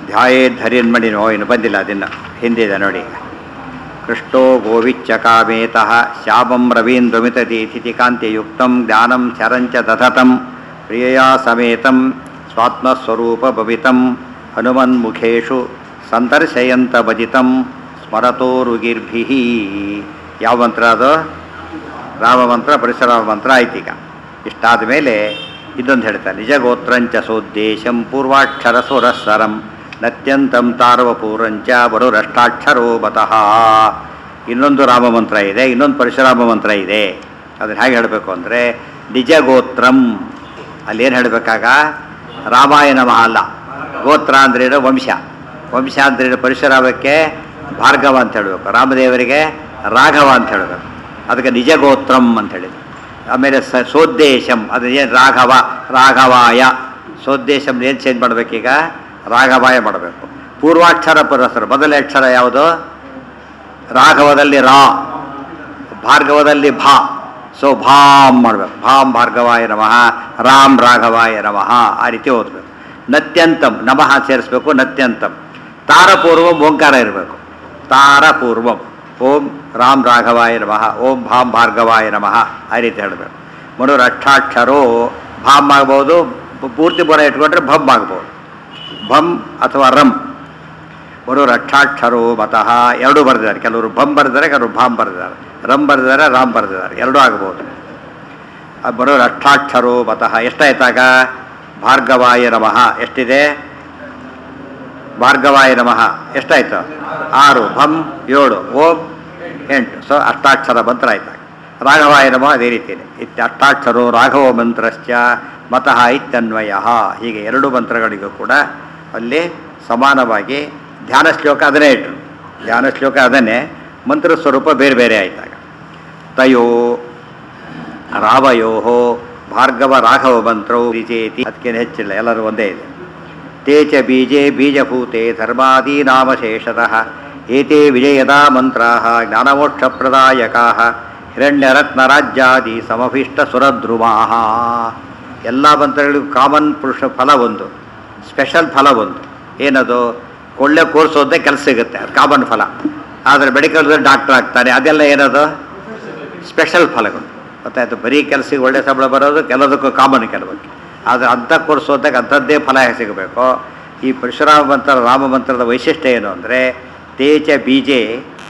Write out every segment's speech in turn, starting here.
ಧ್ಯಾಯೇ ಧರಿನ್ಮಣಿ no ಇನ್ನು ಬಂದಿಲ್ಲ ಅದನ್ನು ಹಿಂದಿದೆ ನೋಡಿ ಕೃಷ್ಣೋ ಗೋವಿಚ್ಚ ಕಾಮೇತಃ ಶ್ಯಾಮಂ ರವೀಂದ್ರಮಿತದೀಥಿತಿ ಕಾಂತಿಯುಕ್ತಂ ಜ್ಞಾನಂ ಚರಂಚ ದಧತಂ ಪ್ರಿಯಯಾ ಸಮೇತಂ ಸ್ವಾತ್ಮಸ್ವರೂಪ ಭವಿತಂ ಹನುಮನ್ಮುಖೇಶು ಸಂದರ್ಶಯಂತ ಭಜಿತಂ ಸ್ಮರತೋರುಗಿರ್ಭಿ ಯಾವ ಮಂತ್ರ ಅದು ರಾಮ ಮಂತ್ರ ಪರಶುರಾಮ ಮಂತ್ರ ಆಯ್ತೀಗ ಇಷ್ಟಾದ ಮೇಲೆ ಇದೊಂದು ಹೇಳ್ತಾರೆ ನಿಜಗೋತ್ರಂಚ ಸೋದ್ದೇಶಂ ಪೂರ್ವಾಕ್ಷರ ಸುರಸ್ವರಂ ನತ್ಯಂತಂ ತಾರ್ವಪೂರಂಚ ಬರುರಷ್ಟಾಕ್ಷರೋ ಬತಃ ಇನ್ನೊಂದು ರಾಮ ಮಂತ್ರ ಇದೆ ಇನ್ನೊಂದು ಪರಶುರಾಮ ಮಂತ್ರ ಇದೆ ಅದನ್ನು ಹೇಗೆ ಹೇಳಬೇಕು ಅಂದರೆ ನಿಜಗೋತ್ರಂ ಅಲ್ಲೇನು ಹೇಳಬೇಕಾಗ ರಾಮಾಯಣ ಅಲ್ಲ ಗೋತ್ರ ಅಂದ್ರೇನು ವಂಶ ವಂಶ ಅಂದ್ರೇನು ಪರಶುರಾಮಕ್ಕೆ ಭಾರ್ಗವ ಅಂತ ಹೇಳಬೇಕು ರಾಮದೇವರಿಗೆ ರಾಘವ ಅಂತ ಹೇಳಬೇಕು ಅದಕ್ಕೆ ನಿಜಗೋತ್ರಂ ಅಂತ ಹೇಳಿದ್ರು ಆಮೇಲೆ ಸ ಸೋದ್ದೇಶಂ ಅದು ಏನು ರಾಘವ ರಾಘವಾಯ ಸೋದ್ದೇಶಂ ಏನು ಚೇಂಜ್ ಮಾಡಬೇಕೀಗ ರಾಘವಾಯ ಮಾಡಬೇಕು ಪೂರ್ವಾಕ್ಷರ ಪುರಸ್ಸರ ಮೊದಲ ಅಕ್ಷರ ಯಾವುದು ರಾಘವದಲ್ಲಿ ರಾ ಭಾರ್ಗವದಲ್ಲಿ ಭಾ ಸೊ ಭಾಮ್ ಮಾಡಬೇಕು ಭಾಮ್ ಭಾರ್ಗವಾಯ ನಮಃ ರಾಮ್ ರಾಘವಾಯ ನಮಃ ಆ ರೀತಿ ಓದಬೇಕು ನತ್ಯಂತಂ ನಮಃ ಸೇರಿಸ್ಬೇಕು ನತ್ಯಂತಂ ತಾರಪೂರ್ವಂ ಓಂಕಾರ ಇರಬೇಕು ತಾರಪೂರ್ವಂ ಓಂ ರಾಮ್ ರಾಘವಾಯ ನಮಃ ಓಂ ಭಾಮ್ ಭಾರ್ಗವಾಯ ನಮಃ ಆ ರೀತಿ ಹೇಳಬೇಕು ಮನೋರ್ ಅಷ್ಟಾಕ್ಷರೋ ಭಾಮ್ ಆಗ್ಬೋದು ಪೂರ್ತಿ ಬರ ಇಟ್ಕೊಂಡ್ರೆ ಭಮ್ ಆಗ್ಬೋದು ಭಮ್ ಅಥವಾ ರಮ್ ಮನೋರ್ ಅಷ್ಟಾಕ್ಷರೋ ಮತಃ ಎರಡೂ ಬರೆದಿದ್ದಾರೆ ಕೆಲವರು ಭಮ್ ಬರೆದಿದ್ದಾರೆ ಕೆಲವರು ಭಾಮ್ ಬರೆದಿದ್ದಾರೆ ರಮ್ ಬರೆದಿದ್ದಾರೆ ರಾಮ್ ಬರೆದಿದ್ದಾರೆ ಎರಡೂ ಆಗ್ಬೋದು ಬರೋರು ಅಷ್ಟಾಕ್ಷರೋ ಮತಃ ಎಷ್ಟಾಯ್ತಾಗ ಭಾರ್ಗವಾಯ ನಮಃ ಎಷ್ಟಿದೆ ಭಾರ್ಗವಾಯ ನಮಃ ಎಷ್ಟಾಯ್ತು ಆರು ಭಂ ಏಳು ಓಂ ಎಂಟು ಸೊ ಅಷ್ಟಾಕ್ಷರ ಮಂತ್ರ ಆಯ್ತಾಗ ರಾಘವಾಯ ನಮಃ ಅದೇ ರೀತಿಯೇ ಇತ್ಯ ಅಷ್ಟಾಕ್ಷರೋ ರಾಘವ ಮಂತ್ರಶ್ಚ ಮತಃ ಇತ್ಯನ್ವಯ ಹೀಗೆ ಎರಡು ಮಂತ್ರಗಳಿಗೂ ಕೂಡ ಅಲ್ಲಿ ಸಮಾನವಾಗಿ ಧ್ಯಾನ ಶ್ಲೋಕ ಅದನ್ನೇ ಇಟ್ಟರು ಧ್ಯಾನ ಶ್ಲೋಕ ಅದನ್ನೇ ಮಂತ್ರ ಸ್ವರೂಪ ಬೇರೆ ಬೇರೆ ಆಯ್ತಾಗ ತಯೋ ರಾವಯೋ ಭಾರ್ಗವ ರಾಘವ ಮಂತ್ರವು ವಿಜೇತಿ ಅದಕ್ಕೇನು ಹೆಚ್ಚಿಲ್ಲ ಎಲ್ಲರೂ ಒಂದೇ ಇದೆ ತೇ ಚ ಬೀಜೆ ಬೀಜಭೂತೆ ಧರ್ಮಾದೀನಾಮಶೇಷತಃ ಏತೆ ವಿಜಯದಾ ಮಂತ್ರಾ ಜ್ಞಾನಮೋಕ್ಷಪ್ರದಾಯಕಾ ಹಿರಣ್ಯರತ್ನರಾಜ್ಯಾದಿ ಸಮಭೀಷ್ಟ ಸುರಧ್ರುವಾ ಎಲ್ಲ ಮಂತ್ರಗಳಿಗೂ ಕಾಮನ್ ಪುರುಷ ಫಲ ಒಂದು ಸ್ಪೆಷಲ್ ಫಲ ಒಂದು ಏನದು ಕೊಳ್ಳೆ ಕೋರ್ಸೋದೇ ಕೆಲಸ ಸಿಗುತ್ತೆ ಅದು ಕಾಮನ್ ಫಲ ಆದರೆ ಮೆಡಿಕಲ್ದಲ್ಲಿ ಡಾಕ್ಟರ್ ಆಗ್ತಾನೆ ಅದೆಲ್ಲ ಏನದು ಸ್ಪೆಷಲ್ ಫಲಗಳು ಗೊತ್ತಾಯ್ತು ಬರೀ ಕೆಲಸಕ್ಕೆ ಒಳ್ಳೆ ಸಂಬಳ ಬರೋದು ಕೆಲದಕ್ಕೂ ಕಾಮನ್ ಕೆಲವಕ್ಕೆ ಆದರೆ ಅಂಥ ಕೋರ್ಸ್ ಹೋದಾಗ ಅಂಥದ್ದೇ ಫಲ ಸಿಗಬೇಕು ಈ ಪರಶುರಾಮ ಮಂತ್ರ ರಾಮ ಮಂತ್ರದ ವೈಶಿಷ್ಟ್ಯ ಏನು ಅಂದರೆ ತೇಜ ಬೀಜೆ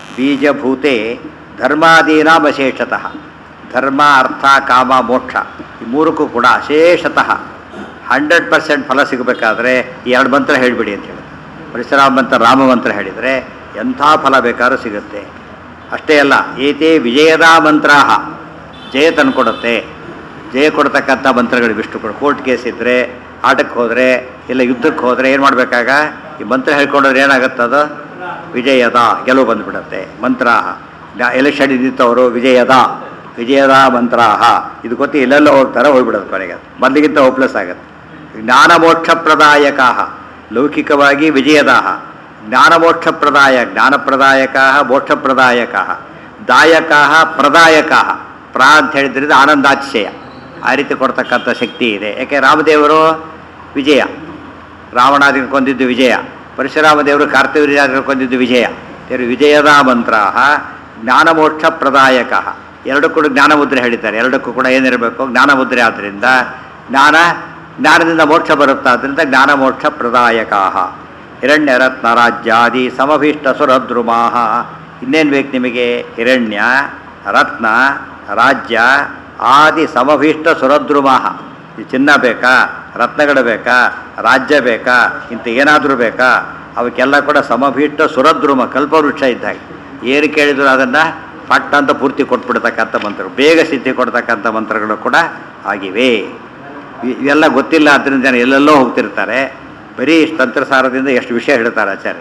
ಬೀಜಭೂತೆ ಧರ್ಮಾದೀನಾಂ ಅಶೇಷತಃ ಧರ್ಮ ಅರ್ಥ ಕಾಮ ಮೋಕ್ಷ ಈ ಮೂರಕ್ಕೂ ಕೂಡ ಅಶೇಷತಃ ಹಂಡ್ರೆಡ್ ಪರ್ಸೆಂಟ್ ಫಲ ಸಿಗಬೇಕಾದ್ರೆ ಈ ಎರಡು ಮಂತ್ರ ಹೇಳಿಬಿಡಿ ಅಂತ ಹೇಳಿ ಪರಶುರಾಮ ಮಂತ್ರ ರಾಮ ಮಂತ್ರ ಹೇಳಿದರೆ ಎಂಥ ಫಲ ಬೇಕಾದ್ರೂ ಸಿಗುತ್ತೆ ಅಷ್ಟೇ ಅಲ್ಲ ಏತೇ ವಿಜಯದ ಮಂತ್ರಾಹ ಜಯ ತಂದುಕೊಡುತ್ತೆ ಜಯ ಕೊಡ್ತಕ್ಕಂಥ ಮಂತ್ರಗಳು ವಿಷ್ಣು ಕೊಡು ಕೋರ್ಟ್ ಕೇಸ್ ಇದ್ದರೆ ಆಟಕ್ಕೆ ಹೋದರೆ ಇಲ್ಲ ಯುದ್ಧಕ್ಕೆ ಹೋದರೆ ಏನು ಮಾಡಬೇಕಾಗ ಈ ಮಂತ್ರ ಹೇಳ್ಕೊಂಡ್ರೆ ಏನಾಗುತ್ತದು ವಿಜಯದ ಗೆಲುವು ಬಂದುಬಿಡುತ್ತೆ ಮಂತ್ರಾಹ ಎಲೆಕ್ಷನ್ ನಿಂತವರು ವಿಜಯದ ವಿಜಯದ ಮಂತ್ರಾಹ ಇದು ಗೊತ್ತಿ ಎಲ್ಲೆಲ್ಲ ಹೋಗ್ತಾರೆ ಹೋಗ್ಬಿಡೋದು ಕೊನೆಗೆ ಮೊದಲಿಗಿಂತ ಹೋಪ್ಲೆಸ್ ಆಗುತ್ತೆ ಜ್ಞಾನಮೋಕ್ಷಪ್ರದಾಯಕ ಲೌಕಿಕವಾಗಿ ವಿಜಯದಾಹ ಜ್ಞಾನಮೋಕ್ಷಪ್ರದಾಯ ಜ್ಞಾನಪ್ರದಾಯಕ ಮೋಕ್ಷಪ್ರದಾಯಕ ದಾಯಕ ಪ್ರದಾಯಕ ಪ್ರ ಅಂತ ಹೇಳಿದ್ರಿಂದ ಆನಂದಾತಿಶಯ ಆ ರೀತಿ ಕೊಡ್ತಕ್ಕಂಥ ಶಕ್ತಿ ಇದೆ ಯಾಕೆ ರಾಮದೇವರು ವಿಜಯ ರಾವಣಾದಿನ ಕೊಂದಿದ್ದು ವಿಜಯ ಪರಶುರಾಮ ದೇವರು ಕಾರ್ತಿವೀರ್ಯಾದಿನ ಕೊಂದಿದ್ದು ವಿಜಯ ದೇವರು ವಿಜಯದ ಮಂತ್ರ ಜ್ಞಾನಮೋಕ್ಷ ಪ್ರದಾಯಕ ಎರಡಕ್ಕೂ ಕೂಡ ಜ್ಞಾನಮುದ್ರೆ ಹೇಳಿದ್ದಾರೆ ಎರಡಕ್ಕೂ ಕೂಡ ಏನಿರಬೇಕು ಜ್ಞಾನಮುದ್ರೆ ಆದ್ದರಿಂದ ಜ್ಞಾನ ಜ್ಞಾನದಿಂದ ಮೋಕ್ಷ ಬರುತ್ತಾ ಆದ್ದರಿಂದ ಜ್ಞಾನಮೋಕ್ಷ ಪ್ರದಾಯಕ ಹಿರಣ್ಯ ರತ್ನ ರಾಜ್ಯಾದಿ ಸಮಭೀಷ್ಟ ಸುರದ್ರುಮಾಹ ಇನ್ನೇನು ಬೇಕು ನಿಮಗೆ ಹಿರಣ್ಯ ರತ್ನ ರಾಜ್ಯ ಆದಿ ಸಮಭೀಷ್ಟ ಸುರದ್ರುಮಾಹ ಈ ಚಿನ್ನ ಬೇಕಾ ರತ್ನಗಳು ಬೇಕಾ ರಾಜ್ಯ ಬೇಕಾ ಇಂಥ ಏನಾದರೂ ಬೇಕಾ ಅವಕ್ಕೆಲ್ಲ ಕೂಡ ಸಮಭೀಷ್ಟ ಸುರದ್ರುಮ ಕಲ್ಪವೃಕ್ಷ ಇದ್ದಾಗ ಏನು ಕೇಳಿದ್ರು ಅದನ್ನು ಪಟ್ಟ ಅಂತ ಪೂರ್ತಿ ಕೊಟ್ಬಿಡ್ತಕ್ಕಂಥ ಮಂತ್ರಗಳು ಬೇಗ ಸಿದ್ಧಿ ಕೊಡ್ತಕ್ಕಂಥ ಮಂತ್ರಗಳು ಕೂಡ ಆಗಿವೆ ಇ- ಇವೆಲ್ಲ ಗೊತ್ತಿಲ್ಲ ಅದರಿಂದ ಜನ ಎಲ್ಲೆಲ್ಲೋ ಹೋಗ್ತಿರ್ತಾರೆ ಬರೀ ಇಷ್ಟು ತಂತ್ರಸಾರದಿಂದ ಎಷ್ಟು ವಿಷಯ ಹೇಳ್ತಾರೆ ಆಚಾರ್ಯ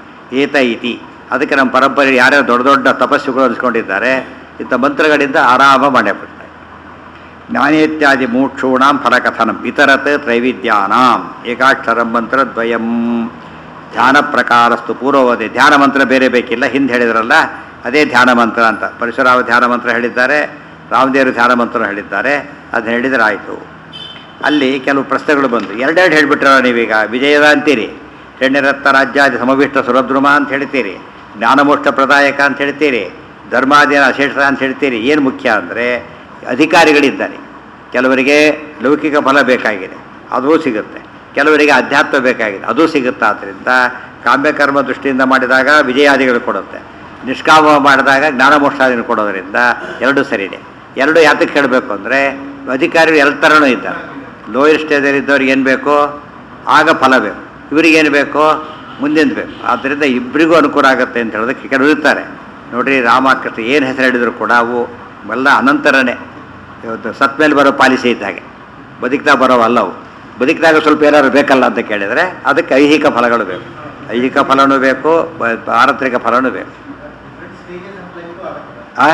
ಏತ ಇತಿ ಅದಕ್ಕೆ ನಮ್ಮ ಪರಂಪರೆ ಯಾರ್ಯಾರು ದೊಡ್ಡ ದೊಡ್ಡ ತಪಸ್ಸುಗಳು ಅನಿಸ್ಕೊಂಡಿದ್ದಾರೆ ಇಂಥ ಮಂತ್ರಗಳಿಂದ ಆರಾಮ ಮಾಡೇಬಿಡ್ತಾರೆ ಜ್ಞಾನೇತ್ಯಾದಿ ಮೂಕ್ಷೂಣಾಂ ಫಲಕಥನಂ ಇತರತ್ ತ್ರೈವಿದ್ಯಾನಾಂ ಏಕಾಕ್ಷರಂ ಮಂತ್ರದ್ವಯಂ ಧ್ಯಾನ ಪ್ರಕಾರಸ್ತು ಪೂರ್ವವದೆ ಧ್ಯಾನ ಮಂತ್ರ ಬೇರೆ ಬೇಕಿಲ್ಲ ಹಿಂದೆ ಹೇಳಿದ್ರಲ್ಲ ಅದೇ ಧ್ಯಾನ ಮಂತ್ರ ಅಂತ ಪರಶುರಾಮ ಧ್ಯಾನ ಮಂತ್ರ ಹೇಳಿದ್ದಾರೆ ರಾಮದೇವರು ಧ್ಯಾನ ಮಂತ್ರ ಹೇಳಿದ್ದಾರೆ ಅದನ್ನ ಹೇಳಿದರೆ ಆಯಿತು ಅಲ್ಲಿ ಕೆಲವು ಪ್ರಶ್ನೆಗಳು ಬಂದು ಎರಡೆರಡು ಹೇಳಿಬಿಟ್ರಲ್ಲ ನೀವೀಗ ವಿಜಯದ ಅಂತೀರಿ ಶಣ್ಯರತ್ನ ರಾಜ್ಯಾದಿ ಸಮವಿಷ್ಟ ಸುರದ್ರುಮ ಅಂತ ಹೇಳ್ತೀರಿ ಜ್ಞಾನಮೋಕ್ಷ ಪ್ರದಾಯಕ ಅಂತ ಹೇಳ್ತೀರಿ ಧರ್ಮಾದಿನ ಅಶೇಷ ಅಂತ ಹೇಳ್ತೀರಿ ಏನು ಮುಖ್ಯ ಅಂದರೆ ಅಧಿಕಾರಿಗಳಿದ್ದಾರೆ ಕೆಲವರಿಗೆ ಲೌಕಿಕ ಫಲ ಬೇಕಾಗಿದೆ ಅದೂ ಸಿಗುತ್ತೆ ಕೆಲವರಿಗೆ ಅಧ್ಯಾತ್ಮ ಬೇಕಾಗಿದೆ ಅದೂ ಸಿಗುತ್ತೆ ಆದ್ದರಿಂದ ಕಾಮ್ಯಕರ್ಮ ದೃಷ್ಟಿಯಿಂದ ಮಾಡಿದಾಗ ವಿಜಯಾದಿಗಳು ಕೊಡುತ್ತೆ ನಿಷ್ಕಾಮ ಮಾಡಿದಾಗ ಜ್ಞಾನಮೋಕ್ಷಾದಿಗಳು ಕೊಡೋದ್ರಿಂದ ಎರಡೂ ಸರಿನೇ ಎರಡು ಯಾತಕ್ಕೆ ಹೇಳಬೇಕು ಅಂದರೆ ಅಧಿಕಾರಿಗಳು ಎಲ್ಲ ಥರನೂ ಇದ್ದಾರೆ ಲೋಯರ್ ಸ್ಟೇಜಲ್ಲಿ ಇದ್ದವ್ರಿಗೆ ಏನು ಬೇಕು ಆಗ ಫಲ ಬೇಕು ಇವರಿಗೇನು ಬೇಕು ಮುಂದಿನ ಬೇಕು ಆದ್ದರಿಂದ ಇಬ್ಬರಿಗೂ ಅನುಕೂಲ ಆಗುತ್ತೆ ಅಂತ ಹೇಳೋದಕ್ಕೆ ಕೆಲವರು ಇರ್ತಾರೆ ನೋಡ್ರಿ ರಾಮಕೃಷ್ಣ ಏನು ಹೆಸರು ಹೇಳಿದ್ರು ಕೂಡ ಅವು ಎಲ್ಲ ಅನಂತರನೇ ಇವತ್ತು ಸತ್ ಮೇಲೆ ಬರೋ ಪಾಲಿಸಿ ಇದ್ದ ಹಾಗೆ ಬದುಕ್ತಾ ಬರೋವಲ್ಲ ಅವು ಬದುಕಿದಾಗ ಸ್ವಲ್ಪ ಏನಾದ್ರು ಬೇಕಲ್ಲ ಅಂತ ಕೇಳಿದರೆ ಅದಕ್ಕೆ ಐಹಿಕ ಫಲಗಳು ಬೇಕು ಐಹಿಕ ಫಲನೂ ಬೇಕು ಬ- ಪಾರತ್ರಿಕ ಫಲನೂ ಬೇಕು ಆ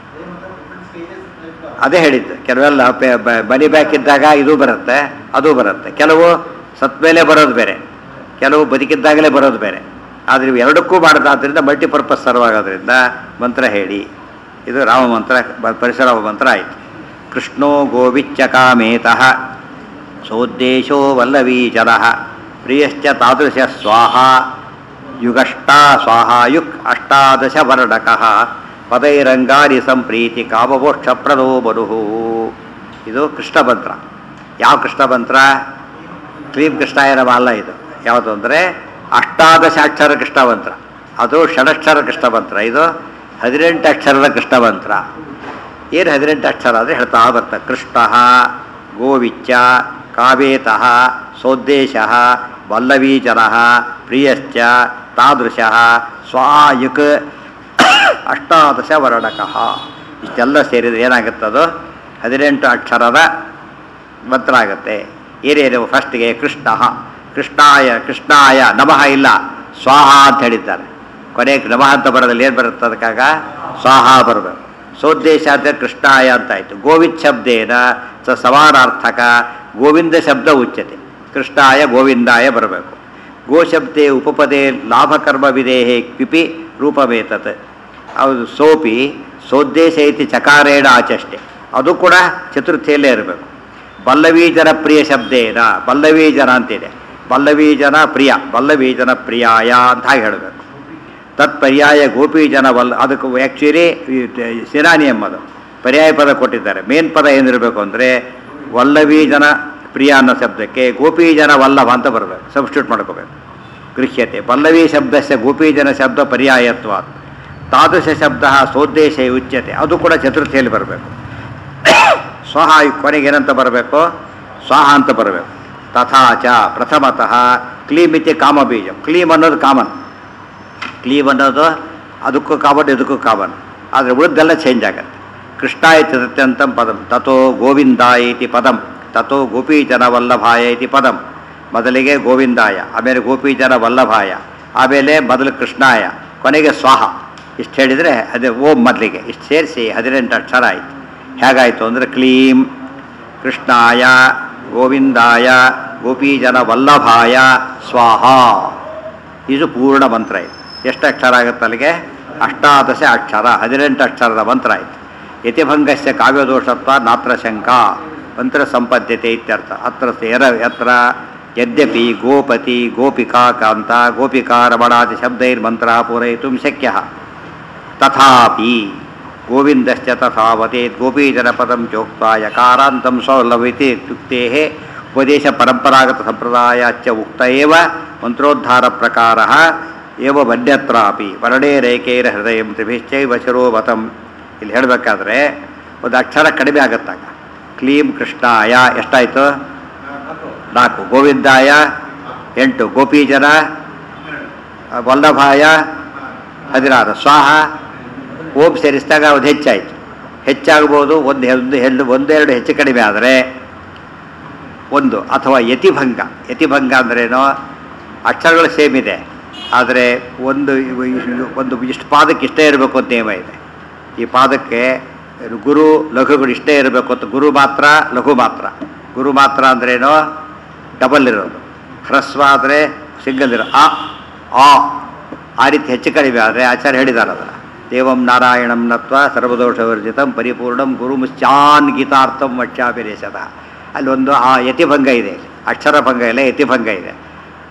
ಅದೇ ಹೇಳಿದ್ದು ಕೆಲವೆಲ್ಲ ಪೆ- ಬ- ಬನಿ ಬ್ಯಾಕ್ ಇದ್ದಾಗ ಇದು ಬರುತ್ತೆ ಅದು ಬರುತ್ತೆ ಕೆಲವು ಸತ್ ಮೇಲೆ ಬರೋದು ಬೇರೆ ಕೆಲವು ಬದುಕಿದ್ದಾಗಲೇ ಬರೋದು ಬೇರೆ ಆದರೆ ಇವು ಎರಡಕ್ಕೂ ಮಾಡೋದಾದ್ರಿಂದ ಮಲ್ಟಿಪರ್ಪಸ್ ಸರ್ವಾಗೋದ್ರಿಂದ ಮಂತ್ರ ಹೇಳಿ ಇದು ರಾಮ ಮಂತ್ರ ಬ- ಪರಿಸರ ಮಂತ್ರ ಆಯಿತು ಕೃಷ್ಣೋ ಗೋವಿಚ್ಚ ಕಾಮೇತಃ ಸೋದ್ದೇಶೋ ವಲ್ಲವೀಚರಃ ಪ್ರಿಯಶ್ಚ ತಾದೃಶ ಸ್ವಾಹ ಯುಗಷ್ಟಾ ಸ್ವಾಹಾಯುಕ್ ಅಷ್ಟಾದಶ ವರ್ಣಕಃ ಪದೈರಂಗಾರಿ ಸಂಪ್ರೀತಿ ಕಾಮಮೋಕ್ಷಪ್ರದೋ ಬರುಹು ಇದು ಕೃಷ್ಣ ಮಂತ್ರ ಯಾವ ಕೃಷ್ಣ ಮಂತ್ರ ಕ್ಲೀಂ ಕೃಷ್ಣಾಯ ನಮಃ ಅಲ್ಲ ಇದು ಯಾವುದು ಅಂದರೆ ಅಷ್ಟಾದಶ ಅಕ್ಷರ ಕೃಷ್ಣ ಮಂತ್ರ ಅದು ಷಡಕ್ಷರ ಕೃಷ್ಣ ಮಂತ್ರ ಇದು ಹದಿನೆಂಟು ಅಕ್ಷರದ ಕೃಷ್ಣ ಮಂತ್ರ ಏನು ಹದಿನೆಂಟು ಅಕ್ಷರ ಅಂದರೆ ಹೇಳ್ತಾ ಬರ್ತಾರೆ ಕೃಷ್ಣ ಗೋವಿಚ್ಚ ಕಾವೇತಃ ಸೋದ್ದೇಶ ವಲ್ಲವೀಚರ ಪ್ರಿಯಶ್ಚ ತಾದೃಶ ಸ್ವಾಯುಕ್ ಅಷ್ಟಾದಶ ವರ್ಣಕಃ ಇಷ್ಟೆಲ್ಲ ಸೇರಿದ್ರೆ ಏನಾಗುತ್ತದು ಹದಿನೆಂಟು ಅಕ್ಷರದ ಮಂತ್ರ ಆಗುತ್ತೆ ಏನೇನು ಫಸ್ಟ್ಗೆ ಕೃಷ್ಣ ಕೃಷ್ಣಾಯ ಕೃಷ್ಣಾಯ ನಮಃ ಇಲ್ಲ ಸ್ವಾಹ ಅಂತ ಹೇಳಿದ್ದಾರೆ ಕೊನೆಗೆ ನಮಃ ಅಂತ ಬರೋದಲ್ಲಿ ಏನು ಬರುತ್ತೆ ಅದಕ್ಕಾಗ ಸ್ವಾಹ ಬರಬೇಕು ಸೋದ್ದೇಶ ಅಂತ ಕೃಷ್ಣಾಯ ಅಂತಾಯಿತು ಗೋವಿತ್ ಶಬ್ದೇನ ಸ ಸಮಾನಾರ್ಥಕ ಗೋವಿಂದ ಶಬ್ದ ಉಚ್ಯತೆ ಕೃಷ್ಣಾಯ ಗೋವಿಂದಾಯ ಬರಬೇಕು ಗೋಶಬ್ದೆ ಉಪಪದೇ ಲಾಭಕರ್ಮ ವಿದೇಹೇ ಪಿಪಿ ರೂಪಮೇತತ್ ಅದು ಸೋಪಿ ಸೋದ್ದೇಶ ಇತಿ ಚಕಾರೇಣ ಆಚಷ್ಟೆ ಅದು ಕೂಡ ಚತುರ್ಥಿಯಲ್ಲೇ ಇರಬೇಕು ಬಲ್ಲವೀ ಜನ ಪ್ರಿಯ ಶಬ್ದೇನ ಬಲ್ಲವೀ ಜನ ಅಂತಿದೆ ಬಲ್ಲವೀ ಜನ ಪ್ರಿಯ ಬಲ್ಲವೀ ಜನ ಪ್ರಿಯಾಯ ಅಂತ ಹಾಗೆ ಹೇಳಬೇಕು ತತ್ ಪರ್ಯಾಯ ಗೋಪಿ ಜನ ವಲ್ಲ ಅದಕ್ಕೆ ಆ್ಯಕ್ಚುಲಿ ಸಿನಾನಿಯಂ ಅದು ಪರ್ಯಾಯ ಪದ ಕೊಟ್ಟಿದ್ದಾರೆ ಮೇನ್ ಪದ ಏನಿರಬೇಕು ಅಂದರೆ ವಲ್ಲವೀ ಜನ ಪ್ರಿಯ ಅನ್ನೋ ಶಬ್ದಕ್ಕೆ ಗೋಪಿ ಜನ ವಲ್ಲಭ ಅಂತ ಬರಬೇಕು ಸಬ್ಸ್ಟಿಟ್ಯೂಟ್ ಮಾಡ್ಕೋಬೇಕು ಗೃಹ್ಯತೆ ಪಲ್ಲವಿ ಶಬ್ದಸ್ಯ ಗೋಪಿ ಜನ ಶಬ್ದ ಪರ್ಯಾಯತ್ವ ತಾದೃಶ ಶಬ್ದ ಸೋದ್ದೇಶ ಉಚ್ಯತೆ ಅದು ಕೂಡ ಚತುರ್ಥಿಯಲ್ಲಿ ಬರಬೇಕು ಸ್ವಹ ಕೊನೆಗೆ ಏನಂತ ಬರಬೇಕು ಸ್ವಾಹ ಅಂತ ಬರಬೇಕು ತಥಾಚ ಪ್ರಥಮತಃ ಕ್ಲೀಮ್ ಇತಿ ಕಾಮಬೀಜ ಕ್ಲೀಮ್ ಅನ್ನೋದು ಕಾಮನ್ ಕ್ಲೀಮ್ ಅನ್ನೋದು ಅದಕ್ಕೂ ಕಾಮನ್ ಇದಕ್ಕೂ ಕಾಮನ್ ಆದರೆ ಉಳಿದೆಲ್ಲ ಚೇಂಜ್ ಆಗುತ್ತೆ ಕೃಷ್ಣಾಯ ಚತುರ್ಥ್ಯಂತಂ ಪದಂ ತಥೋ ಗೋವಿಂದಾಯ ಇತಿ ಪದಂ ತಥೋ ಗೋಪೀಜನ ವಲ್ಲಭಾಯ ಇತಿ ಪದಂ ಮೊದಲಿಗೆ ಗೋವಿಂದಾಯ ಆಮೇಲೆ ಗೋಪೀಜನ ವಲ್ಲಭಾಯ ಆಮೇಲೆ ಮೊದಲು ಕೃಷ್ಣಾಯ ಕೊನೆಗೆ ಸ್ವಾಹ ಇಷ್ಟು ಹೇಳಿದರೆ ಅದೇ ಓಂ ಮೊದಲಿಗೆ ಇಷ್ಟು ಸೇರಿಸಿ ಹದಿನೆಂಟು ಅಕ್ಷರ ಆಯಿತು ಹೇಗಾಯಿತು ಅಂದರೆ ಕ್ಲೀಂ ಕೃಷ್ಣಾಯ ಗೋವಿಂದಾಯ ಗೋಪೀಜನ ವಲ್ಲಭಾಯ ಸ್ವಾಹ ಇದು ಪೂರ್ಣ ಮಂತ್ರ ಇದು ಎಷ್ಟು ಅಕ್ಷರ ಆಗುತ್ತೆ ಅಲ್ಲಿಗೆ ಅಷ್ಟಾದಶ ಅಕ್ಷರ ಹದಿನೆಂಟು ಅಕ್ಷರದ ಮಂತ್ರ ಆಯಿತು ಯತಿಭಂಗಸ್ಯ ಕಾವ್ಯದೋಷತ್ವ ನಾತ್ರ ಶಂಕಾ ಮಂತ್ರ ಸಂಪದ್ಯತೆ ಇತ್ಯರ್ಥ ಅತ್ರ ಯರ ಯತ್ರ ಯದ್ಯಪಿ ಗೋಪತಿ ಗೋಪಿಕಾ ಕಾಂತ ಗೋಪಿಕಾ ರಮಣಾದಿ ಶಬ್ದೈರ್ಮಂತ್ರ ಪೂರಯಿತು ಶಕ್ಯ ತಥಾಪಿ ಗೋವಿಂದಶ್ಚ ತಥಾವತೆ ಗೋಪೀಜನಪದಂ ಚೋಕ್ತ ಯಕಾರಾಂತಂ ಸೌಲಭ್ಯತೆ ಇತ್ಯುಕ್ತೆ ಉಪದೇಶ ಪರಂಪರಾಗತ ಸಂಪ್ರದಾಯಾಚ್ಚ ಉಕ್ತ ಏವ ಮಂತ್ರೋದ್ಧಾರ ಪ್ರಕಾರ ಏವ ಮನ್ಯತ್ರಾಪಿ ವರ್ಣೇ ರೇಖೈರ ಹೃದಯ ತ್ರಿಭಿಶ್ಚೈವ ಶಿರೋವತಂ ಇಲ್ಲಿ ಹೇಳಬೇಕಾದ್ರೆ ಒಂದು ಅಕ್ಷರ ಕಡಿಮೆ ಆಗುತ್ತಾಗ ಕ್ಲೀಂ ಕೃಷ್ಣಾಯ ಎಷ್ಟಾಯಿತು ನಾಲ್ಕು ಗೋವಿಂದಾಯ ಎಂಟು ಗೋಪೀಜನ ವಲ್ಲಭಾಯ ಹದಿನಾರು ಸ್ವಾಹ ಓಂ ಸೇರಿಸಿದಾಗ ಅದು ಹೆಚ್ಚಾಯಿತು ಹೆಚ್ಚಾಗ್ಬೋದು ಒಂದು ಒಂದು ಹೆಲ್ಲು ಒಂದೆರಡು ಹೆಚ್ಚು ಕಡಿಮೆ ಆದರೆ ಒಂದು ಅಥವಾ ಯತಿಭಂಗ ಯತಿಭಂಗ ಅಂದ್ರೇನೋ ಅಕ್ಷರಗಳು ಸೇಮ್ ಇದೆ ಆದರೆ ಒಂದು ಇವು- ಇವು- ಒಂದು ಇಷ್ಟು ಪಾದಕ್ಕೆ ಇಷ್ಟೇ ಇರಬೇಕು ಅಂತ ನಿಯಮ ಇದೆ ಈ ಪಾದಕ್ಕೆ ಗುರು ಲಘುಗಳು ಇಷ್ಟೇ ಇರಬೇಕು ಅಂತ ಗುರು ಮಾತ್ರ ಲಘು ಮಾತ್ರ ಗುರು ಮಾತ್ರ ಅಂದ್ರೇನೋ ಡಬಲ್ ಇರೋದು ಹ್ರಸ್ವ ಆದರೆ ಸಿಂಗಲ್ ಇರೋ ಆ ಆ ಆ ರೀತಿ ಹೆಚ್ಚು ಕಡಿಮೆ ಆದರೆ ಆಚಾರ್ಯ ಹೇಳಿದ್ದಾರೆ ಅದನ್ನು ದೇವಂ ನಾರಾಯಣಂ ನತ್ವ ಸರ್ವದೋಷವರ್ಜಿತಂ ಪರಿಪೂರ್ಣಂ ಗುರು ಮುಶ್ಚಾನ್ ಗೀತಾರ್ಥಂ ವಕ್ಷಾಭಿರೇಶದ ಅಲ್ಲಿ ಒಂದು ಆ ಯತಿಭಂಗ ಇದೆ ಅಕ್ಷರ ಭಂಗ ಇಲ್ಲ ಯತಿಭಂಗ ಇದೆ